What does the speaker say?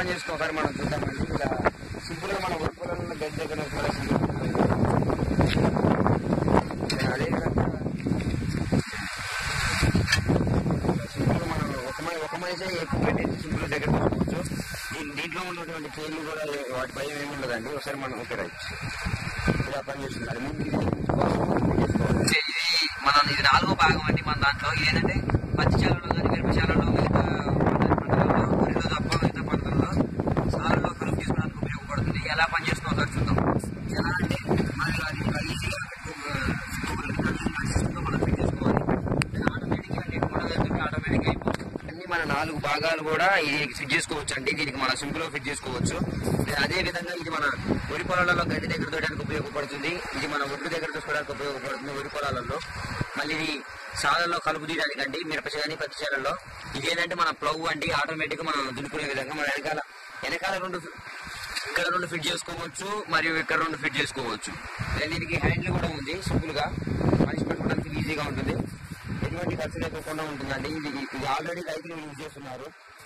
పని చేసుకో ఒకసారి మనం చూద్దామండి ఇలా సింపుల్ గా మన వర్కులలో గడ్డి దగ్గర కూడా సింపుల్ అదే విధంగా సింపుల్ మనం ఒక మనిషి ఒక మనిషి ఎక్కువ పెట్టేసి సింపుల్ దగ్గర తీసుకోవచ్చు దీని దీంట్లో ఉన్నటువంటి చైర్లు కూడా వాటి భయం ఏమి ఉండదండి ఒకసారి మనం ఓకే రైట్ ఇలా పని చేస్తున్నారు ముందు ఇది చేసుకోవాలి. ఇది మనం ఇది నాలుగో భాగం అండి మన దాంట్లో ఏంటంటే పత్తి చేలలో కానీ మిరపశాలలో మిగతా పంటలలో వరిలో తప్ప మిగతా పంటలలో సాలలో కలుపు తీసుకోవడానికి ఉపయోగపడుతుంది ఎలా పనిచేస్తుందో ఒకసారి చూద్దాం ఎలా అంటే మనకి అది ఇలా ఈజీగా మనం ఫిట్ చేసుకోవాలి ఆటోమేటిక్గా నెట్ కూడా వెళ్తుంది ఆటోమేటిక్గా అయిపోతుంది అన్ని మన నాలుగు భాగాలు కూడా ఇది ఫిట్ చేసుకోవచ్చు అండి దీనికి మన సింపుల్ గా ఫిట్ చేసుకోవచ్చు అదే విధంగా ఇది మన వరి పొలాలలో గడ్డి దగ్గర తోయడానికి ఉపయోగపడుతుంది ఇది మన ఒడ్డు దగ్గర తీసుకోవడానికి ఉపయోగపడుతుంది వరి పొలాలలో మళ్ళీ ఇది సాలలో కలుపు తీయడానికి అండి మిరపచేయని పత్తి చేలలో ఇదేంటంటే మన ప్లవ్ అండి ఆటోమేటిక్ గా మనం దున్నుకునే విధంగా మన వెనకాల వెనకాల రెండు ఇక్కడ రెండు ఫిట్ చేసుకోవచ్చు మరియు ఇక్కడ రెండు ఫిట్ చేసుకోవచ్చు then దీనికి హ్యాండిల్ కూడా ఉంది సింపుల్ గా మనిషి పెట్టుకోవడానికి ఈజీగా ఉంటుంది ఎటువంటి ఖర్చు లేకుండా ఉంటుందండి ఇది ఇది ఆల్రెడీ రైతులు యూజ్ చేస్తున్నారు